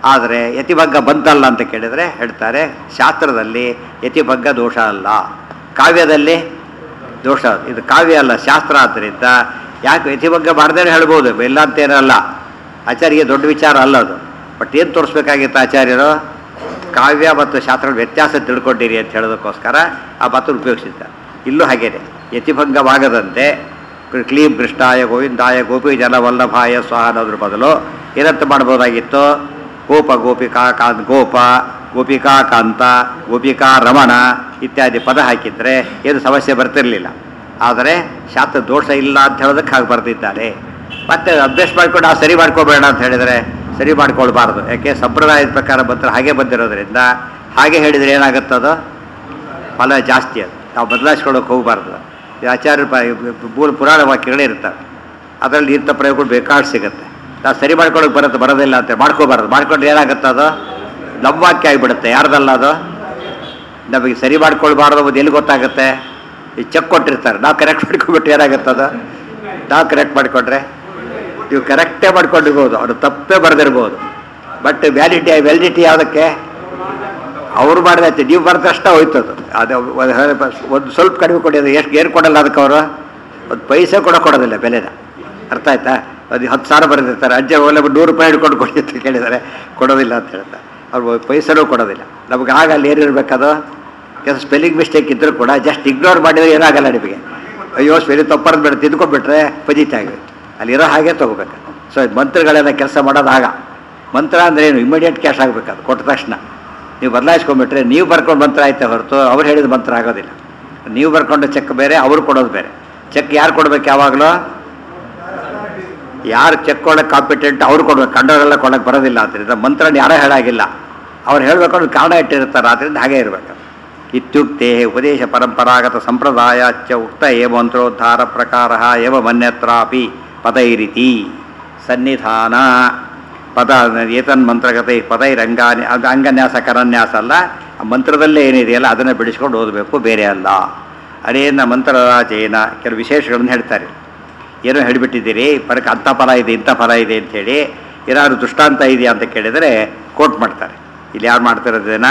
ಆದರೆ ಯತಿಭಂಗ ಬಂತಲ್ಲ ಅಂತ ಕೇಳಿದರೆ ಹೇಳ್ತಾರೆ ಶಾಸ್ತ್ರದಲ್ಲಿ ಯತಿಭಂಗ ದೋಷ ಅಲ್ಲ ಕಾವ್ಯದಲ್ಲಿ ದೋಷ ಇದು ಕಾವ್ಯ ಅಲ್ಲ ಶಾಸ್ತ್ರ ಆದ್ದರಿಂದ ಯಾಕೆ ಯತಿಭಂಗ ಮಾಡ್ದೇ ಹೇಳ್ಬೋದು ಇಲ್ಲ ಅಂತೇನಲ್ಲ ಆಚಾರ್ಯ ದೊಡ್ಡ ವಿಚಾರ ಅಲ್ಲ ಅದು ಬಟ್ ಏನು ತೋರಿಸ್ಬೇಕಾಗಿತ್ತು ಆಚಾರ್ಯರು ಕಾವ್ಯ ಮತ್ತು ಶಾಸ್ತ್ರದ ವ್ಯತ್ಯಾಸ ತಿಳ್ಕೊಂಡಿರಿ ಅಂತ ಹೇಳೋದಕ್ಕೋಸ್ಕರ ಆ ಮಾತು ಉಪಯೋಗಿಸಿದ್ದಾರೆ ಇಲ್ಲೂ ಹಾಗೇನೆ ಯತಿಭಂಗವಾಗದಂತೆ ಕ್ಲೀಂ ಕೃಷ್ಣಾಯ ಗೋವಿಂದಾಯ ಗೋಪಿ ಜಲವಲ್ಲಭಾಯ ಸ್ವಾಹ ಅನ್ನೋದ್ರ ಬದಲು ಏನಂತ ಮಾಡ್ಬೋದಾಗಿತ್ತು ಗೋಪ ಗೋಪಿಕಾ ಕಾಂತ್ ಗೋಪ ಗೋಪಿಕಾ ಕಾಂತ ಗೋಪಿಕಾ ರಮಣ ಇತ್ಯಾದಿ ಪದ ಹಾಕಿದರೆ ಏನು ಸಮಸ್ಯೆ ಬರ್ತಿರಲಿಲ್ಲ ಆದರೆ ಶಾಸ್ತ್ರ ದೋಷ ಇಲ್ಲ ಅಂತ ಹೇಳೋದಕ್ಕೆ ಹಾಗೆ ಬರ್ತಿದ್ದಾರೆ ಮತ್ತೆ ಅಭ್ಯಾಸ ಮಾಡ್ಕೊಂಡು ಆ ಸರಿ ಮಾಡ್ಕೋಬೇಡ ಅಂತ ಹೇಳಿದರೆ ಸರಿ ಮಾಡ್ಕೊಳ್ಬಾರ್ದು ಯಾಕೆ ಸಂಪ್ರದಾಯದ ಪ್ರಕಾರ ಬಂದರೆ ಹಾಗೆ ಬಂದಿರೋದ್ರಿಂದ ಹಾಗೆ ಹೇಳಿದರೆ ಏನಾಗುತ್ತದು ಫಲ ಜಾಸ್ತಿ ಅದು ನಾವು ಬದಲಾಯಿಸ್ಕೊಳ್ಳೋಕೆ ಹೋಗಬಾರ್ದು ಈ ಆಚಾರ್ಯ ಪ ಮೂಲ ಪುರಾಣ ವಾಕ್ಯಗಳೇ ಇರ್ತವೆ ಅದರಲ್ಲಿ ಇಂಥ ಪ್ರಯೋಗಗಳು ಬೇಕಾದ್ರೆ ಸಿಗುತ್ತೆ ನಾವು ಸರಿ ಮಾಡ್ಕೊಳ್ಳೋಕೆ ಬರುತ್ತೆ ಬರೋದಿಲ್ಲ ಅಂತ ಮಾಡ್ಕೋಬಾರ್ದು ಮಾಡ್ಕೊಂಡ್ರೆ ಏನಾಗುತ್ತೆ ಅದು ನಮ್ಮ ವಾಕ್ಯ ಆಗಿಬಿಡುತ್ತೆ ಯಾರ್ದಲ್ಲ ಅದು ನಮಗೆ ಸರಿ ಮಾಡ್ಕೊಳ್ಬಾರ್ದು ಅದು ಎಲ್ಲಿ ಗೊತ್ತಾಗುತ್ತೆ ಈ ಚೆಕ್ ಕೊಟ್ಟಿರ್ತಾರೆ ನಾವು ಕರೆಕ್ಟ್ ಮಾಡ್ಕೊಬಿಟ್ಟು ಏನಾಗುತ್ತೆ ಅದು ನಾವು ಕರೆಕ್ಟ್ ಮಾಡಿಕೊಂಡ್ರೆ ನೀವು ಕರೆಕ್ಟೇ ಮಾಡ್ಕೊಂಡಿರ್ಬೋದು ಅವ್ರು ತಪ್ಪೇ ಬರೆದಿರ್ಬೋದು ಬಟ್ ವ್ಯಾಲಿಟಿ ವ್ಯಾಲಿಡಿಟಿ ಯಾವುದಕ್ಕೆ ಅವ್ರು ಮಾಡಿದೈತೆ ನೀವು ಬರೆದಷ್ಟ ಹೋಯ್ತು ಅದು ಅದು ಒಂದು- ಒಂದು ಸ್ವಲ್ಪ ಕಡಿಮೆ ಕೊಡೋದು ಎಷ್ಟು ಏನು ಕೊಡಲ್ಲ ಅದಕ್ಕೆ ಅವರು ಒಂದು ಪೈಸೆ ಕೂಡ ಕೊಡೋದಿಲ್ಲ ಬೆಲೆನ ಅರ್ಥ ಆಯ್ತಾ ಅದು ಹತ್ತು ಸಾವಿರ ಬರೆದಿರ್ತಾರೆ ಅಜ್ಜ ಒಳ್ಳೆ ನೂರು ರೂಪಾಯಿ ಹಿಡ್ಕೊಂಡು ಕೊಡಿ ಅಂತ ಕೇಳಿದ್ದಾರೆ ಕೊಡೋದಿಲ್ಲ ಅಂತ ಹೇಳ್ತಾರೆ ಅವ್ರು ಪೈಸೆನೂ ಕೊಡೋದಿಲ್ಲ ನಮಗೆ ಆಗ ಅಲ್ಲಿ ಏನಿರಬೇಕದು ಕೆಲಸ ಸ್ಪೆಲ್ಲಿಂಗ್ ಮಿಸ್ಟೇಕ್ ಇದ್ದರೂ ಕೂಡ ಜಸ್ಟ್ ಇಗ್ನೋರ್ ಮಾಡಿದರೆ ಏನಾಗಲ್ಲ ನಿಮಗೆ ಅಯ್ಯೋ ಸ್ಪೆಲ್ಲಿಂಗ್ ತಪ್ಪರ್ದು ಬೇಡ ತಿದ್ಕೊಂಡ್ಬಿಟ್ರೆ ಪಜಿತ ಆಗುತ್ತೆ ಅಲ್ಲಿರೋ ಹಾಗೆ ತೊಗೋಬೇಕು ಸೊ ಮಂತ್ರಗಳೆಲ್ಲ ಕೆಲಸ ಮಾಡೋದು ಆಗ ಮಂತ್ರ ಅಂದ್ರೆ ಏನು ಇಮಿಡಿಯೇಟ್ ಕ್ಯಾಶ್ ಆಗಬೇಕು ಅದು ಕೊಟ್ಟ ತಕ್ಷಣ ನೀವು ಬದಲಾಯಿಸ್ಕೊಂಡ್ಬಿಟ್ರೆ ನೀವು ಬರ್ಕೊಂಡು ಮಂತ್ರ ಆಯ್ತಾ ಹೊರತು ಅವ್ರು ಹೇಳಿದ ಮಂತ್ರ ಆಗೋದಿಲ್ಲ ನೀವು ಬರ್ಕೊಂಡು ಚೆಕ್ ಬೇರೆ ಅವ್ರು ಕೊಡೋದು ಬೇರೆ ಚೆಕ್ ಯಾರು ಕೊಡ್ಬೇಕು ಯಾವಾಗಲೂ ಯಾರು ಚೆಕ್ ಕೊಡೋಕೆ ಕಾಂಪಿಟೆಂಟ್ ಅವ್ರು ಕೊಡ್ಬೇಕು ಕಂಡವರೆಲ್ಲ ಕೊಡೋಕೆ ಬರೋದಿಲ್ಲ ಆದ್ದರಿಂದ ಮಂತ್ರ ಯಾರೋ ಹೇಳಾಗಿಲ್ಲ ಅವ್ರು ಹೇಳಬೇಕು ಅನ್ನೋ ಕಾರಣ ಇಟ್ಟಿರ್ತಾರೆ ಆದ್ದರಿಂದ ಹಾಗೆ ಇರಬೇಕು ಇತ್ಯುಕ್ತೆ ಉಪದೇಶ ಪರಂಪರಾಗತ ಸಂಪ್ರದಾಯ ಚ ಉಕ್ತ ಏ ಮಂತ್ರೋದ್ಧಾರ ಪ್ರಕಾರ ಏವ ಮನ್ಯತ್ರಾಪಿ ಪದೈರಿತಿ ಸನ್ನಿಧಾನ ಪದ ಏತನ್ ಮಂತ್ರಗತೆ ಪದೈರಂಗಾನಿ ಅದು ಅಂಗನ್ಯಾಸ ಕರನ್ಯಾಸ ಅಲ್ಲ ಆ ಮಂತ್ರದಲ್ಲೇ ಏನಿದೆಯಲ್ಲ ಅದನ್ನು ಬಿಡಿಸ್ಕೊಂಡು ಓದಬೇಕು ಬೇರೆ ಅಲ್ಲ ಅರೇನ ಮಂತ್ರರಾಜೇನ ಕೆಲವು ವಿಶೇಷಗಳನ್ನು ಹೇಳ್ತಾರೆ ಏನೋ ಹೇಳಿಬಿಟ್ಟಿದ್ದೀರಿ ಪರಕ್ಕೆ ಅಂಥ ಫಲ ಇದೆ ಇಂಥ ಫಲ ಇದೆ ಅಂಥೇಳಿ ಏನಾದ್ರು ದೃಷ್ಟಾಂತ ಇದೆಯಾ ಅಂತ ಕೇಳಿದರೆ ಕೋಟ್ ಮಾಡ್ತಾರೆ ಇಲ್ಲಿ ಯಾರು ಮಾಡ್ತಿರೋದೇನ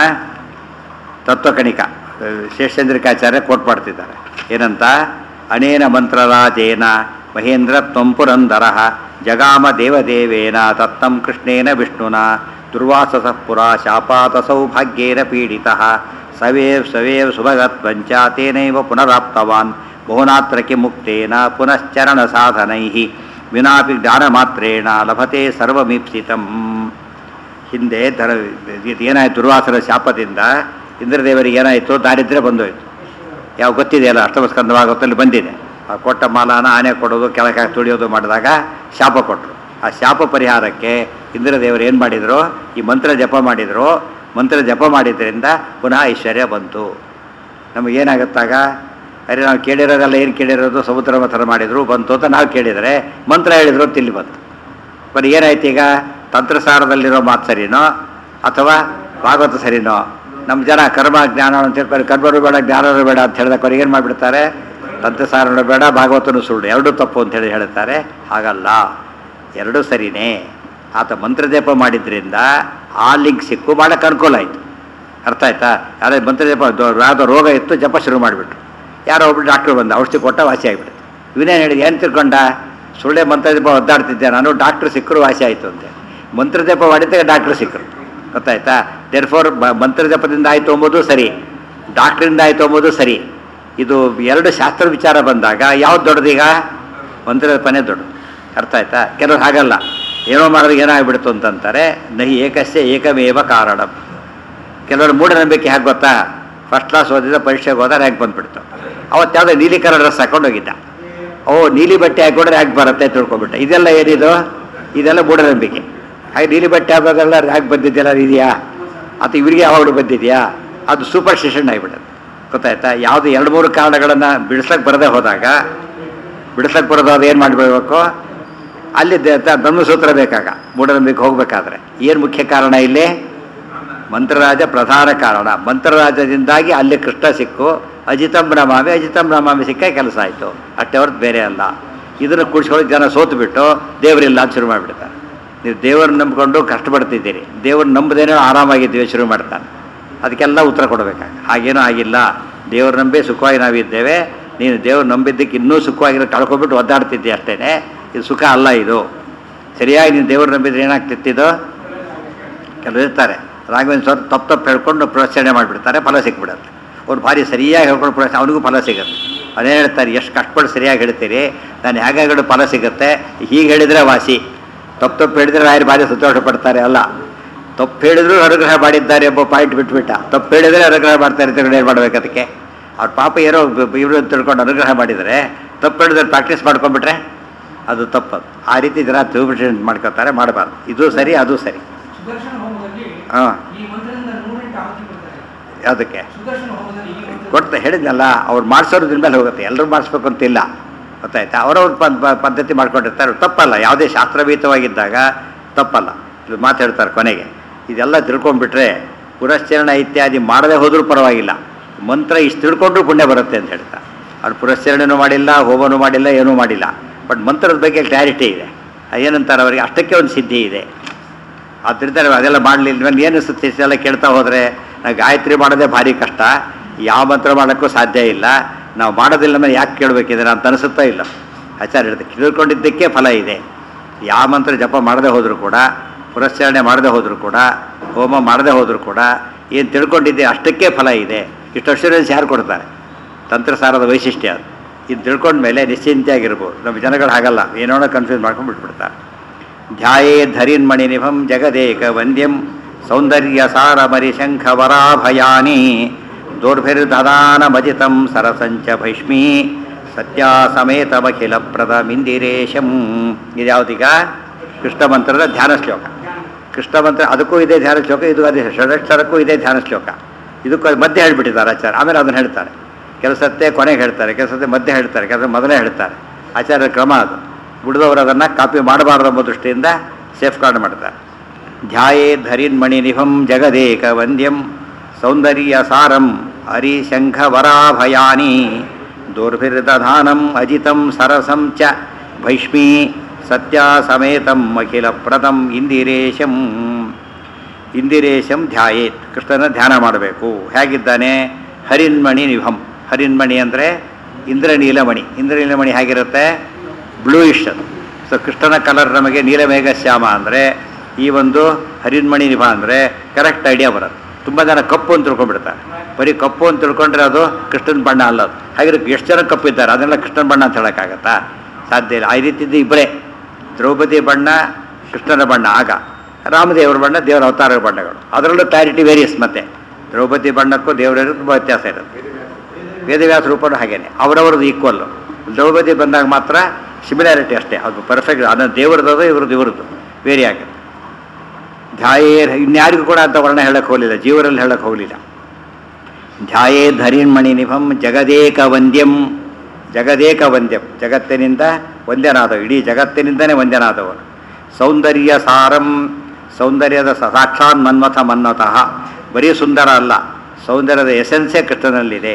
ತತ್ವಕಣಿಕ ಶೇಷಚಂದ್ರಿಕಾಚಾರ್ಯ ಕೋಟ್ ಮಾಡ್ತಿದ್ದಾರೆ ಏನಂತ ಅನೇನ ಮಂತ್ರರಾಜೇನ ಮಹೇಂದ್ರ ತ್ವಂಪುರಂದರ ಜಗಾಮ ದೇವದೇವೇನ ತತ್ತಂ ಕೃಷ್ಣೇನ ವಿಷ್ಣುನ ದುರ್ವಾಸಸ ಪುರ ಶಾಪಾತ ಸೌಭಾಗ್ಯೇನ ಪೀಡಿತ ಸವೇವ್ ಸವೇವ್ ಸುಭಗತ್ವಂಚ ತೇನೈವ ಪುನರಾಪ್ತವಾನ್ ಬಹುನಾತ್ರಕ್ಕೆ ಮುಕ್ತೇನ ಪುನಶ್ಚರಣ ಸಾಧನೈ ವಿನಾಪಿ ಜ್ಞಾನಮಾತ್ರೇಣ ಲಭತೆ ಸರ್ವಮೀಪ್ಸಿತಂ ಹಿಂದೆ ಧರ ಇದು ಏನಾಯ್ತು ದುರ್ವಾಸರ ಶಾಪದಿಂದ ಇಂದ್ರದೇವರಿಗೆ ಏನಾಯಿತು ದಾರಿದ್ರ್ಯ ಬಂದೋಯ್ತು ಯಾವ ಗೊತ್ತಿದೆಯಲ್ಲ ಅಷ್ಟಮಸ್ಕಂದವಾಗುತ್ತಲ್ಲಿ ಬಂದಿದೆ ಆ ಕೊಟ್ಟ ಮಾಲಾನ ಆನೆ ಕೊಡೋದು ಕೆಳಗೆ ತುಳಿಯೋದು ಮಾಡಿದಾಗ ಶಾಪ ಕೊಟ್ಟರು ಆ ಶಾಪ ಪರಿಹಾರಕ್ಕೆ ಇಂದ್ರದೇವರು ಏನು ಮಾಡಿದರು ಈ ಮಂತ್ರ ಜಪ ಮಾಡಿದರು ಮಂತ್ರ ಜಪ ಮಾಡಿದ್ರಿಂದ ಪುನಃ ಐಶ್ವರ್ಯ ಬಂತು ನಮಗೇನಾಗುತ್ತಾಗ ಅರೆ ನಾವು ಕೇಳಿರೋದೆಲ್ಲ ಏನು ಕೇಳಿರೋದು ಸಮುದ್ರ ಮಥನ ಮಾಡಿದ್ರು ಬಂತು ಅಂತ ನಾವು ಕೇಳಿದರೆ ಮಂತ್ರ ಹೇಳಿದ್ರು ಅಂತ ಇಲ್ಲಿ ಬಂತು ಬರೀ ಏನಾಯ್ತು ಈಗ ತಂತ್ರಸಾರದಲ್ಲಿರೋ ಮಾತು ಸರಿನೋ ಅಥವಾ ಭಾಗವತ ಸರಿನೋ ನಮ್ಮ ಜನ ಕರ್ಮ ಜ್ಞಾನ ಅಂತ ಹೇಳ್ತಾರೆ ಕರ್ಮರು ಬೇಡ ಜ್ಞಾನರು ಬೇಡ ಅಂತ ಹೇಳಿದಾಗ ಅವ್ರಿಗೆ ಏನು ಮಾಡಿಬಿಡ್ತಾರೆ ತಂತ್ರಸಾರನು ಬೇಡ ಭಾಗವತನು ಸುಳ್ಳು ಎರಡೂ ತಪ್ಪು ಅಂತ ಹೇಳಿ ಹೇಳ್ತಾರೆ ಹಾಗಲ್ಲ ಎರಡೂ ಸರಿನೇ ಆತ ಮಂತ್ರಜಪ ಮಾಡಿದ್ರಿಂದ ಆ ಲಿಂಕ್ ಸಿಕ್ಕು ಮಾಡೋಕ್ಕೆ ಅನುಕೂಲ ಆಯಿತು ಅರ್ಥ ಆಯ್ತಾ ಯಾರೇ ಮಂತ್ರಜಪ ದೊ- ಯಾವುದೋ ರೋಗ ಇತ್ತು ಜಪ ಶುರು ಮಾಡಿಬಿಟ್ರು ಯಾರೋ ಒಬ್ರು ಡಾಕ್ಟ್ರು ಬಂದ ಔಷಧಿ ಕೊಟ್ಟ ವಾಸಿ ಆಗಿಬಿಡ್ತು ಇವನೇನು ಹೇಳಿದ ಏನು ತಿಳ್ಕೊಂಡ ಸುಳ್ಳೆ ಮಂತ್ರಜಪ ಒದ್ದಾಡ್ತಿದ್ದೆ ನಾನು ಡಾಕ್ಟ್ರು ಸಿಕ್ಕರು ವಾಸಿ ಆಯಿತು ಅಂತೆ ಮಂತ್ರಜಪ ಮಾಡಿದ್ದಾಗ ಡಾಕ್ಟ್ರು ಸಿಕ್ಕರು ಗೊತ್ತಾಯ್ತಾ ದೇರ್ ಫೋರ್ ಮಂತ್ರಜಪದಿಂದ ಆಯಿತು ಎಂಬುದು ಸರಿ ಡಾಕ್ಟ್ರಿಂದ ಆಯಿತು ಎಂಬುದು ಸರಿ ಇದು ಎರಡು ಶಾಸ್ತ್ರ ವಿಚಾರ ಬಂದಾಗ ಯಾವ್ದು ದೊಡ್ಡದೀಗ ಮಂತ್ರಜಪನೇ ದೊಡ್ಡದು ಅರ್ಥ ಆಯ್ತಾ ಕೆಲವ್ರು ಹಾಗಲ್ಲ ಏನೋ ಮಾಡಿದ್ರೆ ಏನಾಗ್ಬಿಡ್ತು ಅಂತಂತಾರೆ ನಹಿ ಏಕಸ್ಯ ಏಕಮೇವ ಕಾರಣ ಕೆಲವರು ಮೂಢನಂಬಿಕೆ ಹೇಗೆ ಗೊತ್ತಾ ಫಸ್ಟ್ ಕ್ಲಾಸ್ ಓದಿದ ಪರೀಕ್ಷೆಗೆ ಹೋದ ರ್ಯಾಂಕ್ ಬಂದ್ಬಿಡ್ತು ಅವತ್ತು ಯಾವುದೋ ನೀಲಿ ಕಲರ್ ಡ್ರೆಸ್ ಹಾಕೊಂಡು ಹೋಗಿದ್ದ ಓ ನೀಲಿ ಬಟ್ಟೆ ಹಾಕೊಂಡ್ರೆ ರ್ಯಾಂಕ್ ಬರುತ್ತೆ ಅಂತ ತಿಳ್ಕೊಂಬಿಟ್ಟ ಇದೆಲ್ಲ ಏನಿದು ಇದೆಲ್ಲ ಮೂಢನಂಬಿಕೆ ಹಾಗೆ ನೀಲಿ ಬಟ್ಟೆ ಹಾಕೋದೆಲ್ಲ ರ್ಯಾಂಕ್ ಬಂದಿದ್ದೆಲ್ಲ ಇದೆಯಾ ಅಥವಾ ಇವರಿಗೆ ಯಾವಾಗಲೂ ಬಂದಿದೆಯಾ ಅದು ಸೂಪರ್ ಸ್ಟಿಷನ್ ಆಗಿಬಿಡುತ್ತೆ ಗೊತ್ತಾಯ್ತಾ ಯಾವುದು ಎರಡು ಮೂರು ಕಾರಣಗಳನ್ನು ಬಿಡಿಸ್ಲಕ್ಕೆ ಬರದೇ ಹೋದಾಗ ಬಿಡಿಸ್ಲಕ್ಕೆ ಬರೋದು ಅದು ಏನು ಮಾಡಿಬಿಡ್ಬೇಕು ಅಲ್ಲಿ ದ- ದ- ಬ್ರಹ್ಮಸೂತ್ರ ಬೇಕಾಗ ಮೂಢನಂಬಿಕೆ ಹೋಗ್ಬೇಕಾದ್ರೆ ಏನು ಮುಖ್ಯ ಕಾರಣ ಇಲ್ಲಿ ಮಂತ್ರರಾಜ ಪ್ರಧಾನ ಕಾರಣ ಮಂತ್ರರಾಜದಿಂದಾಗಿ ಅಲ್ಲಿ ಕೃಷ್ಣ ಸಿಕ್ಕು ಅಜಿತಂ ನಮಾಮಿ ಅಜಿತಂ ನಮಾಮಿ ಸಿಕ್ಕ ಕೆಲಸ ಆಯಿತು ಅಷ್ಟೇ ಹೊರತು ಬೇರೆ ಅಲ್ಲ ಇದನ್ನು ಕುಡಿಸ್ಕೊಳ್ಳೋಕೆ ಜನ ಸೋತು ಬಿಟ್ಟು ದೇವರಿಲ್ಲ ಅಂತ ಶುರು ಮಾಡಿಬಿಡ್ತಾರೆ ನೀವು ದೇವ್ರನ್ನ ನಂಬಿಕೊಂಡು ಕಷ್ಟಪಡ್ತಿದ್ದೀರಿ ದೇವ್ರನ್ನ ನಂಬದೇನೋ ಆರಾಮಾಗಿದ್ದೀವಿ ಶುರು ಮಾಡ್ತಾನೆ ಅದಕ್ಕೆಲ್ಲ ಉತ್ತರ ಕೊಡಬೇಕಾಗ ಹಾಗೇನೂ ಆಗಿಲ್ಲ ದೇವ್ರ ನಂಬಿ ಸುಖವಾಗಿ ನಾವಿದ್ದೇವೆ ನೀನು ದೇವ್ರು ನಂಬಿದ್ದಕ್ಕೆ ಇನ್ನೂ ಸುಖವಾಗಿರೋ ಕಳ್ಕೊಬಿಟ್ಟು ಒದ್ದಾಡ್ತಿದ್ದೆ ಅಷ್ಟೇ ಇದು ಸುಖ ಅಲ್ಲ ಇದು ಸರಿಯಾಗಿ ನೀನು ದೇವ್ರು ನಂಬಿದ್ರೆ ಏನಾಗ್ತಿತ್ತಿದು ಕೆಲವರು ಇರ್ತಾರೆ ರಾಘವೇಂದ್ರ ಸ್ವಾಮಿ ತಪ್ಪು ತಪ್ಪು ಹೇಳ್ಕೊಂಡು ಪ್ರೋತ್ಸಾಹನೆ ಮಾಡಿಬಿಡ್ತಾರೆ ಫಲ ಸಿಕ್ಬಿಡುತ್ತೆ ಅವ್ರು ಭಾರಿ ಸರಿಯಾಗಿ ಹೇಳ್ಕೊಂಡು ಪ್ರೋತ್ಸಾಹ ಅವನಿಗೂ ಫಲ ಸಿಗುತ್ತೆ ಅದೇ ಹೇಳ್ತಾರೆ ಎಷ್ಟು ಕಷ್ಟಪಟ್ಟು ಸರಿಯಾಗಿ ಹೇಳ್ತೀರಿ ನಾನು ಹೇಗೆ ಹೇಳಿ ಫಲ ಸಿಗುತ್ತೆ ಹೀಗೆ ಹೇಳಿದರೆ ವಾಸಿ ತಪ್ಪು ತಪ್ಪು ಹೇಳಿದ್ರೆ ರಾಯರು ಭಾರಿ ಸಂತೋಷ ಪಡ್ತಾರೆ ಅಲ್ಲ ತಪ್ಪು ಹೇಳಿದ್ರು ಅನುಗ್ರಹ ಮಾಡಿದ್ದಾರೆ ಎಂಬ ಪಾಯಿಂಟ್ ಬಿಟ್ಬಿಟ್ಟ ತಪ್ಪು ಹೇಳಿದ್ರೆ ಅನುಗ್ರಹ ಮಾಡ್ತಾರೆ ಅಂತ ಏನು ಮಾಡ್ಬೇಕು ಅದಕ್ಕೆ ಅವ್ರ ಪಾಪ ಏನೋ ಇವರು ತಿಳ್ಕೊಂಡು ಅನುಗ್ರಹ ಮಾಡಿದರೆ ತಪ್ಪು ಹೇಳಿದ್ರೆ ಪ್ರಾಕ್ಟೀಸ್ ಮಾಡ್ಕೊಂಡ್ಬಿಟ್ರೆ ಅದು ತಪ್ಪದು ಆ ರೀತಿ ಜನ ತಿಳ್ಬಿಟ್ಟು ಮಾಡ್ಕೊತಾರೆ ಮಾಡಬಾರ್ದು ಇದು ಸರಿ ಅದು ಸರಿ ಸುದರ್ಶನ ಹೋಮದಲ್ಲಿ ಹಾಂ ಈ ಮಂತ್ರದಿಂದ ನೂರೆಂಟು ಆಹುತಿ ಕೊಡ್ತಾರೆ ಯಾವುದಕ್ಕೆ ಸುದರ್ಶನ ಹೋಮದಲ್ಲಿ ಈ ಮಂತ್ರ ಕೊಡ್ತಾ ಹೇಳಿದ್ನಲ್ಲ ಅವ್ರು ಮಾಡಿಸೋದ್ರ ಮೇಲೆ ಹೋಗುತ್ತೆ ಎಲ್ಲರೂ ಮಾಡಿಸ್ಬೇಕು ಅಂತಿಲ್ಲ ಗೊತ್ತಾಯ್ತಾ ಅವರವ್ರ ಪದ್ಧತಿ ಮಾಡ್ಕೊಂಡಿರ್ತಾರೆ ತಪ್ಪಲ್ಲ ಯಾವುದೇ ಶಾಸ್ತ್ರಭೀತವಾಗಿದ್ದಾಗ ತಪ್ಪಲ್ಲ ಇದು ಮಾತು ಹೇಳ್ತಾರೆ ಕೊನೆಗೆ ಇದೆಲ್ಲ ತಿಳ್ಕೊಂಡ್ಬಿಟ್ರೆ ಪುರಶ್ಚರಣ ಇತ್ಯಾದಿ ಮಾಡದೆ ಹೋದ್ರೂ ಪರವಾಗಿಲ್ಲ ಮಂತ್ರ ಇಷ್ಟು ತಿಳ್ಕೊಂಡ್ರೂ ಪುಣ್ಯ ಬರುತ್ತೆ ಅಂತ ಹೇಳ್ತಾರೆ ಅವ್ರು ಪುರಶ್ಚರಣೆನೂ ಮಾಡಿಲ್ಲ ಹೋಮನೂ ಮಾಡಿಲ್ಲ ಏನೂ ಮಾಡಿಲ್ಲ ಬಟ್ ಮಂತ್ರದ ಬಗ್ಗೆ ಕ್ಲಾರಿಟಿ ಇದೆ ಏನಂತಾರೆ ಅವರಿಗೆ ಅಷ್ಟಕ್ಕೆ ಒಂದು ಸಿದ್ಧಿ ಇದೆ ಆದ್ದರಿಂದ ನಾವು ಅದೆಲ್ಲ ಮಾಡಲಿಲ್ಲ ಏನು ಅನಿಸುತ್ತೆ ಇಷ್ಟೆಲ್ಲ ಕೇಳ್ತಾ ಹೋದರೆ ನಾವು ಗಾಯತ್ರಿ ಮಾಡೋದೇ ಭಾರಿ ಕಷ್ಟ ಯಾವ ಮಂತ್ರ ಮಾಡೋಕ್ಕೂ ಸಾಧ್ಯ ಇಲ್ಲ ನಾವು ಮಾಡೋದಿಲ್ಲ ಮೇಲೆ ಯಾಕೆ ಕೇಳಬೇಕಿದ್ರೆ ಅಂತ ಅನಿಸುತ್ತಾ ಇಲ್ಲ ಆಚಾರ್ಯ ಹೇಳ್ತಾರೆ ತಿಳ್ಕೊಂಡಿದ್ದಕ್ಕೆ ಫಲ ಇದೆ ಯಾವ ಮಂತ್ರ ಜಪ ಮಾಡದೆ ಹೋದರೂ ಕೂಡ ಪುರಸ್ಕರಣೆ ಮಾಡದೆ ಹೋದರೂ ಕೂಡ ಹೋಮ ಮಾಡದೆ ಹೋದರೂ ಕೂಡ ಏನು ತಿಳ್ಕೊಂಡಿದ್ದೆ ಅಷ್ಟಕ್ಕೆ ಫಲ ಇದೆ ಇಷ್ಟು ಅಶ್ಯೂರೆನ್ಸ್ ಯಾರು ಕೊಡ್ತಾರೆ ತಂತ್ರಸಾರದ ವೈಶಿಷ್ಟ್ಯ ಅದು ಇದು ತಿಳ್ಕೊಂಡ್ಮೇಲೆ ನಿಶ್ಚಿಂತೆಯಾಗಿರ್ಬೋದು ನಮ್ಮ ಜನಗಳು ಹಾಗಲ್ಲ ಏನೋ ಕನ್ಫ್ಯೂಸ್ ಮಾಡ್ಕೊಂಡು ಬಿಟ್ಬಿಡ್ತಾರೆ ಧ್ಯಾಯೇ ಧರಿನ್ಮಣಿ ನಿಭಂ ಜಗದೇಕ ವಂದ್ಯಂ ಸೌಂದರ್ಯ ಸಾರ ಮರಿಶಂಖ ವರಾಭಯಾನಿ ದೌರ್ಭಿರ್ದದಾನ ಮಜಿತಂ ಸರಸಂಚ ಭೈಷ್ಮೀ ಸತ್ಯ ಸಮೇತಮಖಿಲ ಪ್ರದ ಮಿಂದಿರೇಶಂ ಇದ್ಯಾವುದೀಗ ಕೃಷ್ಣ ಮಂತ್ರದ ಧ್ಯಾನ ಶ್ಲೋಕ ಕೃಷ್ಣ ಮಂತ್ರ ಅದಕ್ಕೂ ಇದೆ ಧ್ಯಾನ ಶ್ಲೋಕ ಇದು ಅದೇ ಷಡಕ್ಷರಕ್ಕೂ ಇದೆ ಧ್ಯಾನ ಶ್ಲೋಕ ಇದಕ್ಕೂ ಮಧ್ಯೆ ಹೇಳ್ಬಿಟ್ಟಿದ್ದಾರೆ ಆಚಾರ್ಯ ಆಮೇಲೆ ಅದನ್ನು ಹೇಳ್ತಾರೆ ಕೆಲಸತ್ತೆ ಕೊನೆಗೆ ಹೇಳ್ತಾರೆ ಕೆಲಸತ್ತೆ ಮಧ್ಯೆ ಹೇಳ್ತಾರೆ ಕೆಲಸ ಮೊದಲೇ ಹೇಳ್ತಾರೆ ಆಚಾರ್ಯರ ಕ್ರಮ ಅದು ಉಳಿದವರು ಅದನ್ನು ಕಾಪಿ ಮಾಡಬಾರ್ದು ಎಂಬ ದೃಷ್ಟಿಯಿಂದ ಸೇಫ್ ಗಾರ್ಡ್ ಮಾಡ್ತಾರೆ ಧ್ಯಾಯೇ ಧರಿನ್ಮಣಿ ನಿಭಂ ಜಗದೇಕ ವಂದ್ಯಂ ಸೌಂದರ್ಯ ಸಾರಂ ಹರಿಶಂಖ ವರಾಭಯಾನಿ ದೌರ್ಭಿರ್ದಧಾನಂ ಅಜಿತಂ ಸರಸಂ ಚ ಭೈಷ್ಮೀ ಸತ್ಯ ಸಮೇತಂ ಅಖಿಲ ಪ್ರದಂ ಇಂದಿರೇಶಂ ಇಂದಿರೇಶಂ ಧ್ಯಾಯೇತ್ ಕೃಷ್ಣನ ಧ್ಯಾನ ಮಾಡಬೇಕು ಹೇಗಿದ್ದಾನೆ ಹರಿನ್ಮಣಿ ನಿಭಂ ಹರಿನ್ಮಣಿ ಅಂದರೆ ಇಂದ್ರನೀಲಮಣಿ ಇಂದ್ರನೀಲಮಣಿ ಹೇಗಿರುತ್ತೆ ಬ್ಲೂಯಿಶ್ ಅದು ಸೊ ಕೃಷ್ಣನ ಕಲರ್ ನಮಗೆ ನೀಲಮೇಘ ಶ್ಯಾಮ ಅಂದರೆ ಈ ಒಂದು ಹರಿನ್ಮಣಿ ನಿಭ ಅಂದರೆ ಕರೆಕ್ಟ್ ಐಡಿಯಾ ಬರುತ್ತೆ ತುಂಬ ಜನ ಕಪ್ಪು ಅಂತ ತಿಳ್ಕೊಂಡ್ಬಿಡ್ತಾರೆ ಬರೀ ಕಪ್ಪು ಅಂತ ತಿಳ್ಕೊಂಡ್ರೆ ಅದು ಕೃಷ್ಣನ ಬಣ್ಣ ಅಲ್ಲ ಅದು ಹಾಗಿದ್ರೆ ಎಷ್ಟು ಜನ ಕಪ್ಪು ಇದ್ದಾರೆ ಅದನ್ನೆಲ್ಲ ಕೃಷ್ಣನ ಬಣ್ಣ ಅಂತ ಹೇಳೋಕ್ಕಾಗತ್ತಾ ಸಾಧ್ಯ ಇಲ್ಲ ಆ ರೀತಿದ್ದು ಇಬ್ಬರೇ ದ್ರೌಪದಿ ಬಣ್ಣ ಕೃಷ್ಣನ ಬಣ್ಣ ಆಗ ರಾಮದೇವರ ಬಣ್ಣ ದೇವರ ಅವತಾರದ ಬಣ್ಣಗಳು ಅದರಲ್ಲೂ ಕ್ಲಾರಿಟಿ ವೇರಿಯಸ್ ಮತ್ತೆ ದ್ರೌಪದಿ ಬಣ್ಣಕ್ಕೂ ದೇವರಿಗೂ ತುಂಬ ವ್ಯತ್ಯಾಸ ಇರುತ್ತೆ ವೇದವ್ಯಾಸ ರೂಪನೂ ಹಾಗೇನೆ ಅವರವರದ್ದು ಈಕ್ವಲ್ಲು ದ್ರೌಪದಿ ಬಂದಾಗ ಮಾತ್ರ ಸಿಮಿಲಾರಿಟಿ ಅಷ್ಟೇ ಅದು ಪರ್ಫೆಕ್ಟ್ ಅದನ್ನು ದೇವರದ್ದು ಇವ್ರದ್ದು ಇವ್ರದ್ದು ವೇರಿ ಆಗುತ್ತೆ ಧ್ಯಾಯೇ ಇನ್ಯಾರಿಗೂ ಕೂಡ ಅಂತ ವರ್ಣ ಹೇಳಕ್ಕೆ ಹೋಗಲಿಲ್ಲ ಜೀವರಲ್ಲಿ ಹೇಳಕ್ಕೆ ಹೋಗಲಿಲ್ಲ ಧ್ಯಾಯೇ ಧರಿಣ್ಮಣಿ ನಿಭಂ ಜಗದೇಕ ವಂದ್ಯಂ ಜಗದೇಕ ವಂದ್ಯಂ ಜಗತ್ತಿನಿಂದ ವಂದ್ಯನಾದವು ಇಡೀ ಜಗತ್ತಿನಿಂದನೇ ವಂದ್ಯನಾದವನು ಸೌಂದರ್ಯ ಸಾರಂ ಸೌಂದರ್ಯದ ಸ- ಸಾಕ್ಷಾತ್ ಮನ್ಮಥ ಮನ್ಮತಃ ಬರೀ ಸುಂದರ ಅಲ್ಲ ಸೌಂದರ್ಯದ ಎಸೆನ್ಸೇ ಕೃಷ್ಣನಲ್ಲಿದೆ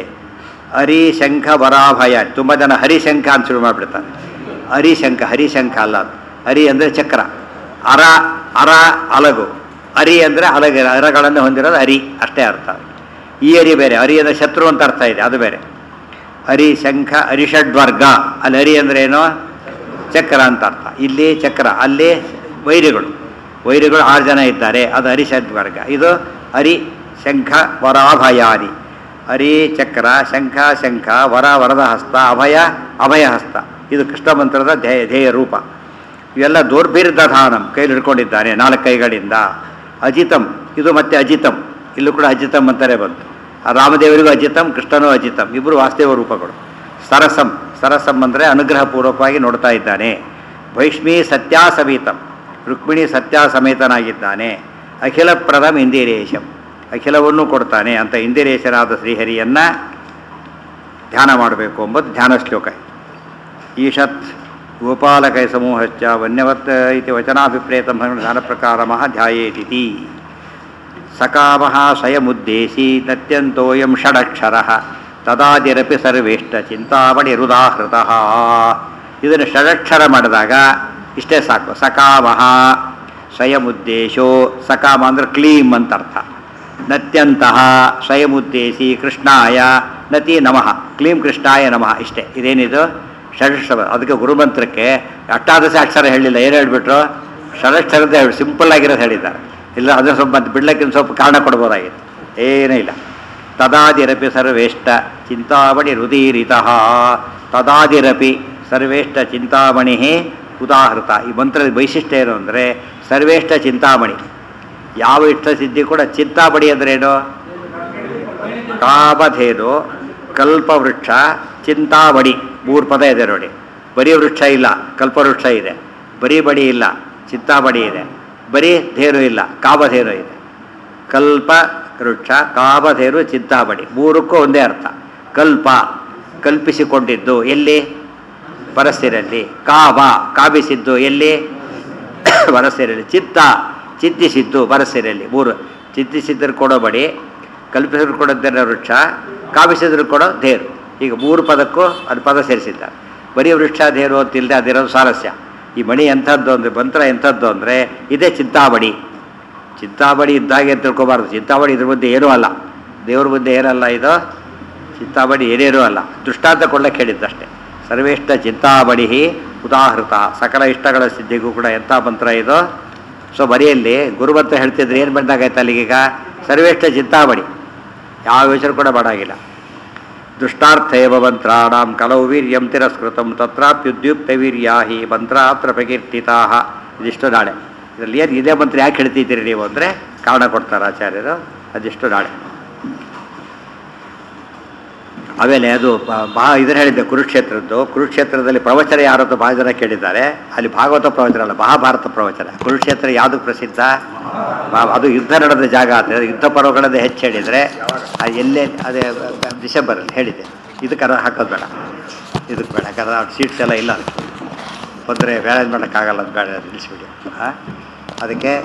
ಹರಿಶಂಖ ವರಾಭಯ ತುಂಬ ಜನ ಹರಿಶಂಖ ಅಂತ ಶುರು ಮಾಡಿಬಿಡ್ತಾರೆ ಹರಿಶಂಖ ಹರಿಶಂಖ ಅಲ್ಲ ಅದು ಹರಿ ಅಂದರೆ ಚಕ್ರ ಅರ ಅರ ಅಲಗು ಹರಿ ಅಂದರೆ ಅಲಗ ಅರಗಳನ್ನು ಹೊಂದಿರೋದು ಹರಿ ಅಷ್ಟೇ ಅರ್ಥ ಈ ಹರಿ ಬೇರೆ ಹರಿ ಅಂದರೆ ಶತ್ರು ಅಂತ ಅರ್ಥ ಇದೆ ಅದು ಬೇರೆ ಹರಿ ಶಂಖ ಹರಿಷಡ್ವರ್ಗ ಅಲ್ಲಿ ಹರಿ ಅಂದ್ರೆ ಏನು ಚಕ್ರ ಅಂತ ಅರ್ಥ ಇಲ್ಲಿ ಚಕ್ರ ಅಲ್ಲಿ ವೈರಿಗಳು ವೈರಿಗಳು ಆರು ಜನ ಇದ್ದಾರೆ ಅದು ಹರಿಷಡ್ವರ್ಗ ಇದು ಹರಿ ಶಂಖ ವರಾಭಯಾನಿ ಹರಿ ಚಕ್ರ ಶಂಖ ಶಂಖ ವರ ವರದ ಹಸ್ತ ಅಭಯ ಅಭಯ ಹಸ್ತ ಇದು ಕೃಷ್ಣ ಮಂತ್ರದ ಧ್ಯೇಯ ಧ್ಯೇಯ ರೂಪ ಇವೆಲ್ಲ ದೌರ್ಭಿರ್ದಧಾನಂ ಕೈಲಿ ಹಿಡ್ಕೊಂಡಿದ್ದಾನೆ ನಾಲ್ಕು ಕೈಗಳಿಂದ ಅಜಿತಂ ಇದು ಮತ್ತೆ ಅಜಿತಂ ಇಲ್ಲೂ ಕೂಡ ಅಜಿತಂ ಅಂತಾನೆ ಬಂತು ಆ ರಾಮದೇವರಿಗೂ ಅಜಿತಂ ಕೃಷ್ಣನೂ ಅಜಿತಂ ಇಬ್ಬರು ವಾಸ್ತವ ರೂಪಗಳು ಸರಸಂ ಸರಸಂ ಅಂದರೆ ಅನುಗ್ರಹಪೂರ್ವಕವಾಗಿ ನೋಡ್ತಾ ಇದ್ದಾನೆ ಭೈಷ್ಮಿ ಸತ್ಯಾಸಮೇತಂ ರುಕ್ಮಿಣಿ ಸತ್ಯ ಸಮೇತನಾಗಿದ್ದಾನೆ ಅಖಿಲ ಪ್ರದಂ ಇಂದಿರೇಶಂ ಅಖಿಲವನ್ನು ಕೊಡ್ತಾನೆ ಅಂತ ಇಂದಿರೇಶನಾದ ಶ್ರೀಹರಿಯನ್ನ ಧ್ಯಾನ ಮಾಡಬೇಕು ಎಂಬುದು ಧ್ಯಾನ ಶ್ಲೋಕ ಈಶತ್ ಗೋಪಾಲಕೈ ಸಮೂಹಶ್ಚ ವನ್ಯವತ್ ಇತಿ ವಚನಾಭಿಪ್ರೇತಂ ಧ್ಯಾನ ಪ್ರಕಾರಮಃ ಧ್ಯಾಯೇತಿತಿ ಸಕಾಮಃ ಸ್ವಯಮುದ್ದೇಶಿ ನತ್ಯಂತೋಯಂ ಷಡಕ್ಷರಃ ತದಾದಿರಪಿ ಸರ್ವೇಷ್ಟ ಚಿಂತಾಮಣಿ ಹೃದಾಹೃತಃ ಇದನ್ನು ಷಡಕ್ಷರ ಮಾಡಿದಾಗ ಇಷ್ಟೇ ಸಾಕು ಸಕಾಮಃ ಸ್ವಯಮುದ್ದೇಶೋ ಸಕಾಮ ಅಂದ್ರೆ ಕ್ಲೀಮ್ ಅಂತ ಅರ್ಥ ನತ್ಯಂತಹ ಸ್ವಯಮುದ್ದೇಶಿ ಕೃಷ್ಣಾಯ ನತಿ ನಮಃ ಕ್ಲೀಂ ಕೃಷ್ಣಾಯ ನಮಃ ಇಷ್ಟೇ ಇದೇನಿದು ಷಡಕ್ಷರ ಅದಕ್ಕೆ ಗುರುಮಂತ್ರಕ್ಕೆ ಅಷ್ಟಾದಶ ಅಕ್ಷರ ಹೇಳಿಲ್ಲ ಏನು ಹೇಳ್ಬಿಟ್ರು ಷಡಕ್ಷರದ ಹೇಳಿ ಸಿಂಪಲ್ ಆಗಿರೋದು ಹೇಳಿದ್ದಾರೆ ಇಲ್ಲ ಅದನ್ನ ಸ್ವಲ್ಪ ಮತ್ತೆ ಬಿಡ್ಲಕ್ಕೆ ಸ್ವಲ್ಪ ಕಾರಣ ಕೊಡ್ಬೋದಾಗಿತ್ತು ಏನೂ ಇಲ್ಲ ತದಾದಿರಪಿ ಸರ್ವೇಷ್ಟ ಚಿಂತಾಮಣಿ ಹೃದೀರಿತಃ ತದಾದಿರಪಿ ಸರ್ವೇಷ್ಟ ಚಿಂತಾಮಣಿ ಉದಾಹೃತ ಈ ಮಂತ್ರದ ವೈಶಿಷ್ಟ್ಯ ಏನು ಅಂದರೆ ಸರ್ವೇಷ್ಟ ಚಿಂತಾಮಣಿ ಯಾವ ಇಷ್ಟ ಸಿದ್ಧಿ ಕೂಡ ಚಿಂತಾಮಣಿ ಅಂದ್ರೇನು ಕಾಮಧೇನು ಕಲ್ಪವೃಕ್ಷ ಚಿಂತಾಮಣಿ ಮೂರು ಪದ ಇದೆ ನೋಡಿ ಬರೀ ವೃಕ್ಷ ಇಲ್ಲ ಕಲ್ಪವೃಕ್ಷ ಇದೆ ಬರೀ ಬಡಿ ಇಲ್ಲ ಚಿಂತಾಮಣಿ ಇದೆ ಬರೀ ಧೇನು ಇಲ್ಲ ಕಾಮಧೇನು ಇದೆ ಕಲ್ಪ ವೃಕ್ಷ ಕಾಮಧೇನು ಚಿಂತಾಮಣಿ ಮೂರಕ್ಕೂ ಒಂದೇ ಅರ್ಥ ಕಲ್ಪ ಕಲ್ಪಿಸಿಕೊಂಡಿದ್ದು ಎಲ್ಲಿ ಪರಸ್ತಿರಲ್ಲಿ ಕಾಮ ಕಾಮಿಸಿದ್ದು ಎಲ್ಲಿ ಮನಸ್ಸಿನಲ್ಲಿ ಚಿತ್ತ ಚಿಂತಿಸಿದ್ದು ಮನಸ್ಸಿನಲ್ಲಿ ಮೂರು ಚಿಂತಿಸಿದ್ರು ಕೊಡೋ ಬಡಿ ಕಲ್ಪಿಸಿದ್ರು ಕೊಡೋದೇನ ವೃಕ್ಷ ಕಾಮಿಸಿದ್ರು ಕೊಡೋ ಧೇರು ಈಗ ಮೂರು ಪದಕ್ಕೂ ಅದು ಪದ ಸೇರಿಸಿದ್ದಾರೆ ಬರೀ ವೃಕ್ಷ ಧೇರು ಅಂತಿಲ್ಲದೆ ಅದಿರೋದು ಸ್ವಾರಸ್ಯ ಈ ಮಣಿ ಎಂಥದ್ದು ಅಂದರೆ ಮಂತ್ರ ಎಂಥದ್ದು ಅಂದರೆ ಇದೇ ಚಿಂತಾಮಣಿ ಚಿಂತಾಮಣಿ ಇದ್ದಾಗೆ ಅಂತ ತಿಳ್ಕೊಬಾರ್ದು ಚಿಂತಾಮಣಿ ಇದ್ರ ಮುಂದೆ ಏನೂ ಅಲ್ಲ ದೇವ್ರ ಮುಂದೆ ಏನಲ್ಲ ಇದು ಚಿಂತಾಮಣಿ ಏನೇನೂ ಅಲ್ಲ ದೃಷ್ಟಾಂತ ಕೊಡ್ಲಿಕ್ಕೆ ಹೇಳಿದ್ದಷ್ಟೇ ಸರ್ವೇಷ್ಟ ಚಿಂತಾಮಣಿ ಉದಾಹೃತ ಸಕಲ ಇಷ್ಟಗಳ ಸಿದ್ಧಿಗೂ ಕೂಡ ಎಂಥ ಮಂತ್ರ ಇದು ಸೊ ಬರಿಯಲ್ಲಿ ಗುರುಮಂತ್ರ ಹೇಳ್ತಿದ್ರೆ ಏನು ಬಂದಾಗೈತೆ ಅಲ್ಲಿಗೀಗ ಸರ್ವೇಷ್ಟ ಚಿಂತಾಮಣಿ ಯಾವ ಯೋಚನೆ ಕೂಡ ಮಾಡಾಗಿಲ್ಲ ದೃಷ್ಟಾರ್ಥ ಏವ ಮಂತ್ರಾಣಾಂ ಕಲವು ವೀರ್ಯಂ ತಿರಸ್ಕೃತಂ ತತ್ರಾಪ್ಯುದ್ಯುಕ್ತ ವೀರ್ಯಾ ಹಿ ಮಂತ್ರಾತ್ರ ಪ್ರಕೀರ್ತಿತಾ ಇದಿಷ್ಟು ನಾಳೆ ಇದರಲ್ಲಿ ಏನು ಇದೇ ಮಂತ್ರ ಯಾಕೆ ಹೇಳ್ತಿದ್ದೀರಿ ನೀವು ಅಂದರೆ ಕಾರಣ ಕೊಡ್ತಾರೆ ಆಚಾರ್ಯರು ಅದಿಷ್ಟು ನಾಳೆ ಆಮೇಲೆ ಅದು ಬ- ಬಾ ಇದನ್ನು ಹೇಳಿದ್ದೆ ಕುರುಕ್ಷೇತ್ರದ್ದು ಕುರುಕ್ಷೇತ್ರದಲ್ಲಿ ಪ್ರವಚನ ಯಾರದ್ದು ಭಾಳ ಜನ ಕೇಳಿದ್ದಾರೆ ಅಲ್ಲಿ ಭಾಗವತ ಪ್ರವಚನ ಅಲ್ಲ ಮಹಾಭಾರತ ಪ್ರವಚನ ಕುರುಕ್ಷೇತ್ರ ಯಾವುದು ಪ್ರಸಿದ್ಧ ಮಾ- ಅದು ಯುದ್ಧ ನಡೆದ ಜಾಗ ಅಂತ ಯುದ್ಧ ಪರ್ವಗಳದ್ದು ಹೆಚ್ಚು ಹೇಳಿದರೆ ಅದು ಎಲ್ಲೇ ಅದೇ ಡಿಸೆಂಬರಲ್ಲಿ ಹೇಳಿದ್ದೆ ಇದಕ್ಕೆ ಅದು ಹಾಕೋದು ಬೇಡ ಇದಕ್ಕೆ ಬೇಡ ಯಾಕಂದ್ರೆ ಅವ್ರ ಸೀಟ್ಸ್ ಎಲ್ಲ ಇಲ್ಲ ಅದಕ್ಕೆ ಬಂದರೆ ಮ್ಯಾನೇಜ್ ಮಾಡೋಕ್ಕಾಗಲ್ಲ ಅದು ಬೇಡ ನಿಲ್ಲಿಸ್ಬಿಡಿ ಹಾಂ ಅದಕ್ಕೆ